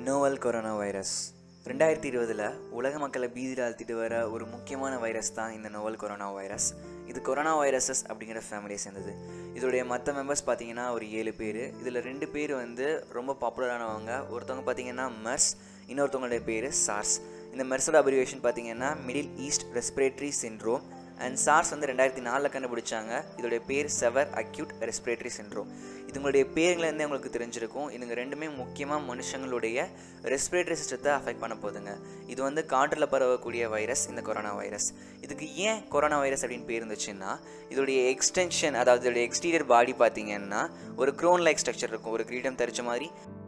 novel corona virus ரெண்டாயிரத்தி இருபதில் உலக மக்களை பீதியில் அழுத்திட்டு வர ஒரு முக்கியமான வைரஸ் தான் இந்த நோவல் கொரோனா வைரஸ் இது கொரோனா வைரஸஸ் அப்படிங்கிற ஃபேமிலியை சேர்ந்தது இதோடைய மற்ற மெம்பர்ஸ் பார்த்தீங்கன்னா ஒரு ஏழு பேர் இதில் ரெண்டு பேர் வந்து ரொம்ப பாப்புலரானவங்க ஒருத்தவங்க பார்த்தீங்கன்னா மெர்ஸ் இன்னொருத்தவங்களுடைய பேர் சார்ஸ் இந்த மெர்ஸோட அப்ரிவேஷன் பார்த்தீங்கன்னா Middle East respiratory syndrome and SARS வந்து ரெண்டாயிரத்தி நாலில் கண்டுபிடிச்சாங்க இதோடைய பேர் செவர் அக்யூட் ரெஸ்பிரேட்டரி சின்ட்ரோம் இதுங்களுடைய பேர்கள்லேருந்தே உங்களுக்கு தெரிஞ்சிருக்கும் இதுங்க ரெண்டுமே முக்கியமாக மனுஷங்களுடைய ரெஸ்பிரேட்டரி சிஸ்டத்தை அஃபெக்ட் பண்ண போகுதுங்க இது வந்து காற்றில் பரவக்கூடிய வைரஸ் இந்த கொரோனா வைரஸ் இதுக்கு ஏன் கொரோனா வைரஸ் அப்படின்னு பேர் இருந்துச்சுன்னா இதோடைய எக்ஸ்டென்ஷன் அதாவது இதோடைய எக்ஸ்டீரியர் பாடி பார்த்தீங்கன்னா ஒரு க்ரோன் லைக் ஸ்ட்ரக்சர் இருக்கும் ஒரு கிரீடம் தெரிச்ச மாதிரி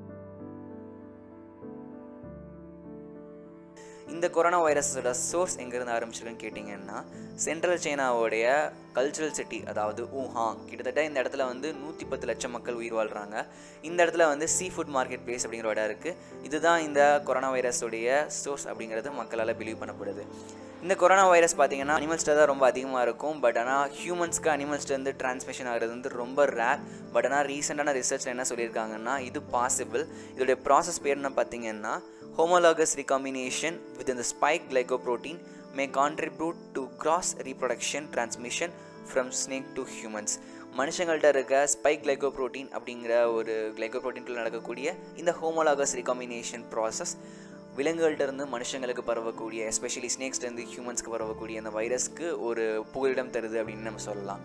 இந்த கொரோனா வைரஸோட சோர்ஸ் எங்கேருந்து ஆரம்பிச்சிருக்குன்னு கேட்டிங்கன்னா சென்ட்ரல் சைனாவோடைய கல்ச்சுரல் சிட்டி அதாவது ஊஹாங் கிட்டத்தட்ட இந்த இடத்துல வந்து நூற்றி பத்து லட்சம் மக்கள் உயிர் வாழ்கிறாங்க இந்த இடத்துல வந்து சீ ஃபுட் மார்க்கெட் பிளேஸ் அப்படிங்கிற இடம் இருக்குது இதுதான் இந்த கொரோனா வைரஸோடைய சோர்ஸ் அப்படிங்கிறது மக்களால் பிலீவ் பண்ணப்படுது இந்த கொரோனா வைரஸ் பார்த்தீங்கன்னா அனிமல்ஸ்ட்டு தான் ரொம்ப அதிகமாக இருக்கும் பட் ஆனால் ஹியூமன்ஸ்க்கு அனிமல்ஸ்லேருந்து டிரான்ஸ்மிஷன் ஆகிறது வந்து ரொம்ப ரேர் பட் ஆனால் ரீசெண்டான ரிசர்ச்சில் என்ன சொல்லியிருக்காங்கன்னா இது பாசிபிள் இதோடைய ப்ராசஸ் பேர் என்ன பார்த்தீங்கன்னா homologous recombination within the spike glycoprotein may contribute to cross reproduction transmission from snake to humans மனுஷங்கள்ட்ட இருக்க ஸ்பைக் கிளைகோப்ரோட்டீன் அப்படிங்கிற ஒரு கிளைகோப்ரோட்டீன்குள்ள நடக்கக்கூடிய இந்த ஹோமோலாகஸ் ரிகாம்பினேஷன் ப்ராசஸ் விலங்குகள்ட்ட இருந்து மனுஷங்களுக்கு பரவக்கூடிய எஸ்பெஷலி ஸ்னேக்ஸ்லேருந்து ஹியூமன்ஸ்க்கு பரவக்கூடிய அந்த வைரஸ்க்கு ஒரு புகலிடம் தருது அப்படின்னு நம்ம சொல்லலாம்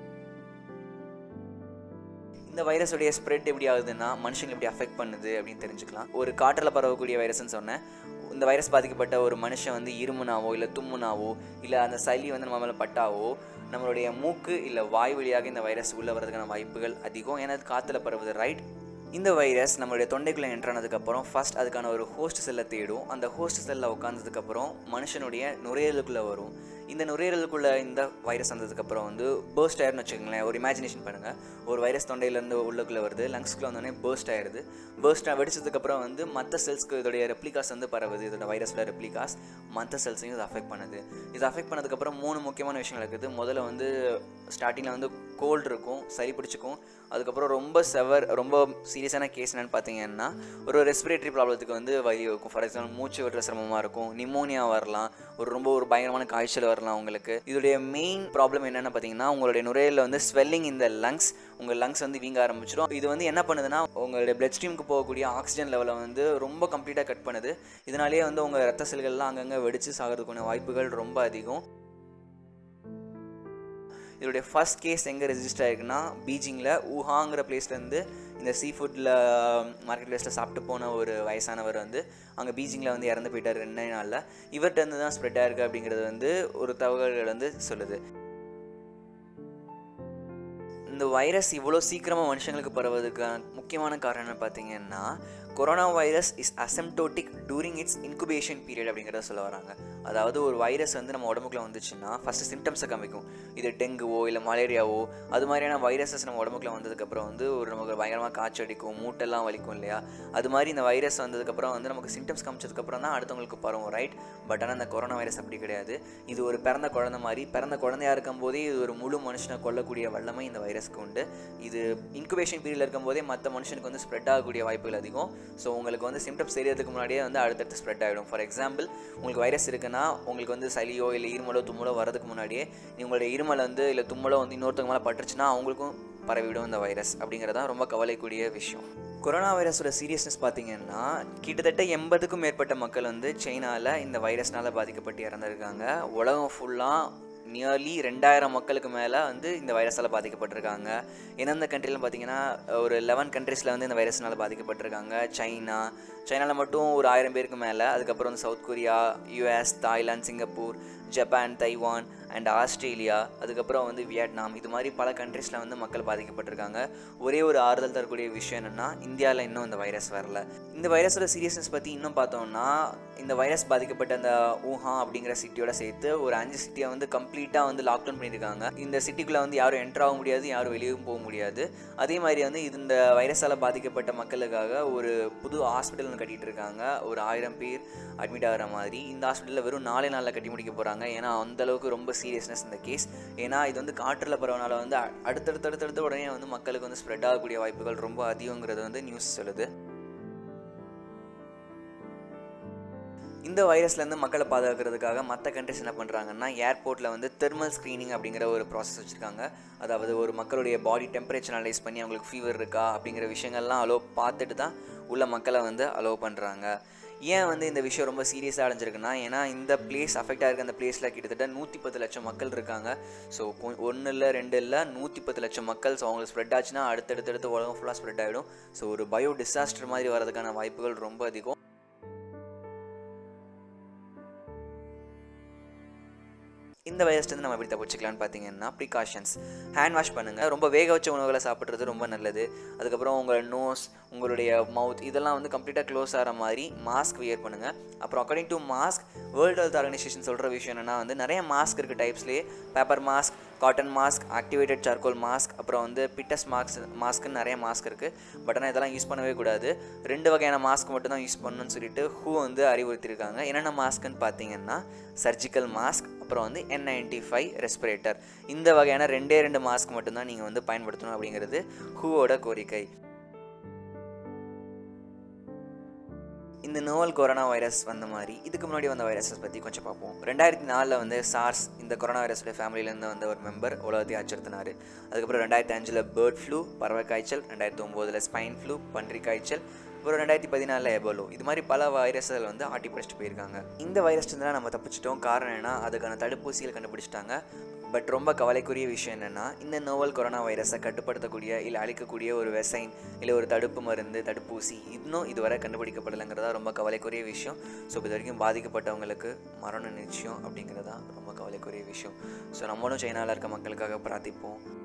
இந்த வைரஸுடைய ஸ்ப்ரெட் எப்படி ஆகுதுன்னா மனுஷங்களை எப்படி அஃபெக்ட் பண்ணுது அப்படின்னு தெரிஞ்சுக்கலாம் ஒரு காற்றில் பரவக்கூடிய வைரஸ்னு சொன்னேன் இந்த வைரஸ் பாதிக்கப்பட்ட ஒரு மனுஷன் வந்து இருமுனாவோ இல்லை தும்முனாவோ இல்லை அந்த சளி வந்து நம்ம மேலே பட்டாவோ நம்மளுடைய மூக்கு இல்லை வாய் வழியாக இந்த வைரஸ் உள்ளே வரதுக்கான வாய்ப்புகள் அதிகம் ஏன்னா அது காற்றுல பரவுது ரைட் இந்த வைரஸ் நம்மளுடைய தொண்டைக்குள்ளே என்ட்ரானதுக்கப்புறம் ஃபஸ்ட் அதுக்கான ஒரு ஹோஸ்ட் செல்லை தேடும் அந்த ஹோஸ்ட் செல்லில் உட்காந்ததுக்கப்புறம் மனுஷனுடைய நுரையீரலுக்குள்ளே வரும் இந்த நுரையீரலுக்குள்ளே இந்த வைரஸ் வந்ததுக்கப்புறம் வந்து பேர்ஸ்ட் ஆயிருன்னு வச்சுக்கோங்களேன் ஒரு இமேஜினேஷன் பண்ணுங்கள் ஒரு வைரஸ் தொண்டையிலேருந்து உள்ளுக்குள்ளே வருது லங்ஸ்க்குள்ளே வந்தோடனே பேர்ஸ்ட் ஆயிடுது பேர்ஸ்ட் வெடிச்சதுக்கப்புறம் வந்து மற்ற செல்ஸ்க்கு இதோடைய ரெப்ளிகாஸ் வந்து பரவுது இதோட வைரஸோட ரெப்ளிகாஸ் மற்ற செல்ஸையும் இது அஃபெக்ட் பண்ணுது இது அஃபெக்ட் பண்ணதுக்கப்புறம் மூணு முக்கியமான விஷயங்கள் இருக்குது முதல்ல வந்து ஸ்டார்டிங்கில் வந்து கோல்டு இருக்கும் சளி பிடிச்சிக்கும் அதுக்கப்புறம் ரொம்ப செவர் ரொம்ப சீரியஸான கேஸ் என்னென்னு பார்த்தீங்கன்னா ஒரு ரெஸ்பிரேட்டரி ப்ராப்ளத்துக்கு வந்து வழி இருக்கும் ஃபார் எக்ஸாம்பிள் மூச்சு விடுற சிரமமாக இருக்கும் நிமோனியா வரலாம் ஒரு ரொம்ப ஒரு பயங்கரமான காய்ச்சல் வரலாம் உங்களுக்கு இதோடைய மெயின் ப்ராப்ளம் என்னென்னு பார்த்தீங்கன்னா உங்களுடைய நுரையீரலில் வந்து ஸ்வெல்லிங் இந்த லங்ஸ் உங்கள் லங்ஸ் வந்து வீங்க ஆரம்பிச்சிடும் இது வந்து என்ன பண்ணுதுன்னா உங்களுடைய பிளட் ஸ்ட்ரீமுக்கு போகக்கூடிய ஆக்சிஜன் லெவலை வந்து ரொம்ப கம்ப்ளீட்டாக கட் பண்ணுது இதனாலேயே வந்து உங்கள் ரத்த செல்கள்லாம் அங்கங்கே வெடித்து சாகிறதுக்கான வாய்ப்புகள் ரொம்ப அதிகம் இதோடைய ஃபர்ஸ்ட் கேஸ் எங்கே ரெஜிஸ்டர் ஆயிருக்குன்னா பீஜிங்கில் ஊஹாங்கிற பிளேஸ்லேருந்து இந்த சீ ஃபுட்டில் மார்க்கெட் பிளேஸில் சாப்பிட்டு போன ஒரு வயசானவர் வந்து அங்கே பீஜிங்கில் வந்து இறந்து போயிட்டார் ரெண்டே நாளில் இவர்கிட்ட இருந்து தான் ஸ்ப்ரெட் ஆயிருக்கு அப்படிங்கிறது வந்து ஒரு தகவல்கள் வந்து சொல்லுது இந்த வைரஸ் இவ்வளோ சீக்கிரமாக மனுஷங்களுக்கு பரவதுக்கான முக்கியமான காரணம் பார்த்தீங்கன்னா corona virus is asymptomatic during its incubation period அப்படிங்கிறத சொல்ல வராங்க அதாவது ஒரு வைரஸ் வந்து நம்ம உடம்புக்குள்ள வந்துச்சுன்னா ஃபஸ்ட்டு சிம்டம்ஸை காமிக்கும் இது டெங்குவோ இல்லை மலேரியாவோ அது மாதிரியான வைரஸஸ் நம்ம உடம்புக்குள்ள வந்ததுக்கப்புறம் வந்து ஒரு நமக்கு பயங்கரமாக காய்ச்சல் அடிக்கும் மூட்டெல்லாம் வலிக்கும் இல்லையா அது மாதிரி இந்த வைரஸ் வந்ததுக்கப்புறம் வந்து நமக்கு சிம்டம்ஸ் காமிச்சதுக்கப்புறம் தான் அடுத்தவங்களுக்கு பரவும் ரைட் பட் ஆனால் இந்த கொரோனா வைரஸ் அப்படி கிடையாது இது ஒரு பிறந்த குழந்தை மாதிரி பிறந்த குழந்தையா இருக்கும்போதே இது ஒரு முழு மனுஷனை கொல்லக்கூடிய வல்லமை இந்த வைரஸ்க்கு உண்டு இது இன்குபேஷன் பீரியடில் இருக்கும்போதே மற்ற மனுஷனுக்கு வந்து ஸ்ப்ரெட் ஆகக்கூடிய வாய்ப்புகள் அதிகம் ஸோ உங்களுக்கு வந்து சிம்டம்ஸ் தெரியறதுக்கு முன்னாடியே வந்து அடுத்தடுத்து ஸ்ப்ரெட் ஆகிடும் ஃபார் எக்ஸாம்பிள் உங்களுக்கு வைரஸ் இருக்குன்னா உங்களுக்கு வந்து சளியோ இல்லை இருமலோ தும்மலோ வரதுக்கு முன்னாடியே உங்களுடைய இருமல் வந்து இல்லை தும்மலோ வந்து இன்னொருத்தவங்க மேலே பட்டுருச்சுன்னா அவங்களுக்கும் பரவிடும் இந்த வைரஸ் அப்படிங்கிறது தான் ரொம்ப கவலைக்கூடிய விஷயம் கொரோனா வைரஸோட சீரியஸ்னஸ் பார்த்தீங்கன்னா கிட்டத்தட்ட எண்பதுக்கும் மேற்பட்ட மக்கள் வந்து சைனாவில் இந்த வைரஸ்னால் பாதிக்கப்பட்டு இறந்துருக்காங்க உலகம் ஃபுல்லாக நியர்லி ரெண்டாயிரம் மக்களுக்கு மேலே வந்து இந்த வைரஸால் பாதிக்கப்பட்டிருக்காங்க எந்தெந்த கண்ட்ரிலாம் பார்த்தீங்கன்னா ஒரு லெவன் கண்ட்ரீஸில் வந்து இந்த வைரஸ்னால் பாதிக்கப்பட்டிருக்காங்க சைனா சைனாவில் மட்டும் ஒரு ஆயிரம் பேருக்கு மேலே அதுக்கப்புறம் வந்து South Korea US Thailand Singapore Japan Taiwan and Australia அதுக்கப்புறம் வந்து வியட்நாம் இது மாதிரி பல கண்ட்ரீஸில் வந்து மக்கள் பாதிக்கப்பட்டிருக்காங்க ஒரே ஒரு ஆறுதல் தரக்கூடிய விஷயம் என்னென்னா இந்தியாவில் இன்னும் இந்த வைரஸ் வரல இந்த வைரஸோட சீரியஸ்னஸ் பற்றி இன்னும் பார்த்தோம்னா இந்த வைரஸ் பாதிக்கப்பட்ட அந்த ஊஹா அப்படிங்கிற சிட்டியோட சேர்த்து ஒரு அஞ்சு சிட்டியை வந்து கம்ப்ளீட்டாக வந்து லாக்டவுன் பண்ணியிருக்காங்க இந்த சிட்டிக்குள்ளே வந்து யாரும் என்ட்ரு ஆக முடியாது யாரும் வெளியும் போக முடியாது அதே மாதிரி வந்து இந்த வைரஸால் பாதிக்கப்பட்ட மக்களுக்காக ஒரு புது ஹாஸ்பிட்டல் ஒன்று கட்டிகிட்டு இருக்காங்க ஒரு ஆயிரம் பேர் அட்மிட் ஆகிற மாதிரி இந்த ஹாஸ்பிட்டலில் வெறும் நாலே நாளில் கட்டி முடிக்க போகிறாங்க ஏன்னா அந்தளவுக்கு ரொம்ப சீரியஸ்னஸ் இந்த கேஸ் ஏன்னா இது வந்து காற்றில் பரவனால வந்து அடுத்தடுத்து அடுத்தடுத்த உடனே வந்து மக்களுக்கு வந்து ஸ்ப்ரெட் ஆகக்கூடிய வாய்ப்புகள் ரொம்ப அதிகங்கிறது வந்து நியூஸ் சொல்லுது இந்த வைரஸ்லேருந்து மக்களை பாதுகாக்கிறதுக்காக மற்ற கண்ட்ரிஸ் என்ன பண்ணுறாங்கன்னா ஏர்போர்ட்டில் வந்து தெர்மல் ஸ்க்ரீனிங் அப்படிங்கிற ஒரு ப்ராசஸ் வச்சுருக்காங்க அதாவது ஒரு மக்களுடைய பாடி டெம்பரேச்சர் அனலைஸ் பண்ணி அவங்களுக்கு ஃபீவர் இருக்கா அப்படிங்கிற விஷயங்கள்லாம் அலோவ் பார்த்துட்டு தான் உள்ள மக்களை வந்து அலோவ் பண்ணுறாங்க ஏன் வந்து இந்த விஷயம் ரொம்ப சீரியஸாக அடைஞ்சிருக்குன்னா ஏன்னா இந்த பிளேஸ் அஃபெக்ட் ஆகிருக்க அந்த பிளேஸில் கிட்டத்தட்ட நூற்றி பத்து லட்சம் மக்கள் இருக்காங்க ஸோ ஒன்று இல்லை ரெண்டு இல்லை நூற்றி பத்து லட்சம் மக்கள் ஸோ அவங்களுக்கு ஸ்ப்ரெட் ஆச்சுன்னா அடுத்தடுத்தடுத்து உலகம் ஃபுல்லாக ஸ்ப்ரெட் ஆகிடும் ஸோ ஒரு பயோ டிசாஸ்டர் மாதிரி வரதுக்கான வாய்ப்புகள் ரொம்ப அதிகம் இந்த வைரஸ்லேருந்து நம்ம எப்படி தப்பிச்சுக்கலாம்னு பார்த்தீங்கன்னா ப்ரிகாஷன்ஸ் ஹேண்ட் வாஷ் பண்ணுங்கள் ரொம்ப வேக வச்ச உணவுகளை சாப்பிட்றது ரொம்ப நல்லது அதுக்கப்புறம் உங்கள் நோஸ் உங்களுடைய மவுத் இதெல்லாம் வந்து கம்ப்ளீட்டாக க்ளோஸ் ஆகிற மாதிரி மாஸ்க் வியர் பண்ணுங்கள் அப்புறம் according to mask World Health Organisation சொல்கிற விஷயம் என்னென்னா வந்து நிறைய மாஸ்க் இருக்குது டைப்ஸ்லேயே paper mask cotton mask activated charcoal mask அப்புறம் வந்து பிட்டஸ் மாஸ்க் மாஸ்க்குன்னு நிறைய மாஸ்க் இருக்குது பட் ஆனால் இதெல்லாம் யூஸ் பண்ணவே கூடாது ரெண்டு வகையான மாஸ்க் மட்டும் தான் யூஸ் பண்ணணும்னு சொல்லிட்டு ஹூ வந்து அறிவுறுத்தியிருக்காங்க என்னென்ன மாஸ்க்குன்னு பார்த்தீங்கன்னா சர்ஜிக்கல் மாஸ்க் அப்புறம் வந்து என் நைன்டி ஃபைவ் ரெஸ்பிரேட்டர் இந்த வகையான ரெண்டே ரெண்டு மாஸ்க் மட்டும்தான் நீங்கள் வந்து பயன்படுத்தணும் அப்படிங்கிறது ஹூவோட கோரிக்கை இந்த நோவல் கொரோனா வைரஸ் வந்த மாதிரி இதுக்கு முன்னாடி வந்த வைரஸஸ் பற்றி கொஞ்சம் பார்ப்போம் ரெண்டாயிரத்தி நாலில் வந்து சார்ஸ் இந்த கொரோனா வைரஸோட ஃபேமிலியிலேருந்து வந்த ஒரு மெம்பர் உலகத்தை அச்சுறுத்தினார் அதுக்கப்புறம் ரெண்டாயிரத்தி அஞ்சில் பேர்ட் ஃப்ளூ பறவை காய்ச்சல் ரெண்டாயிரத்தி ஒம்போதில் ஸ்பைன் ஃப்ளூ பன்றி காய்ச்சல் அப்புறம் ரெண்டாயிரத்தி பதினாலில் எபோலோ இது மாதிரி பல வைரஸ்கள் வந்து ஆட்டி படிச்சுட்டு போயிருக்காங்க இந்த வைரஸ் இருந்தால் நம்ம தப்பிச்சிட்டோம் காரணம் என்ன அதுக்கான தடுப்பூசிகள் கண்டுபிடிச்சிட்டாங்க பட் ரொம்ப கவலைக்குரிய விஷயம் என்னென்னா இந்த நோவல் கொரோனா வைரஸை கட்டுப்படுத்தக்கூடிய இல்லை அழிக்கக்கூடிய ஒரு வெசைன் இல்லை ஒரு தடுப்பு மருந்து தடுப்பூசி இன்னும் இதுவரை கண்டுபிடிக்கப்படலைங்கிறதா ரொம்ப கவலைக்குரிய விஷயம் ஸோ இது வரைக்கும் பாதிக்கப்பட்டவங்களுக்கு மரண நிச்சயம் அப்படிங்கிறதா ரொம்ப கவலைக்குரிய விஷயம் ஸோ நம்மளும் சைனாவில் இருக்க மக்களுக்காக பிரார்த்திப்போம்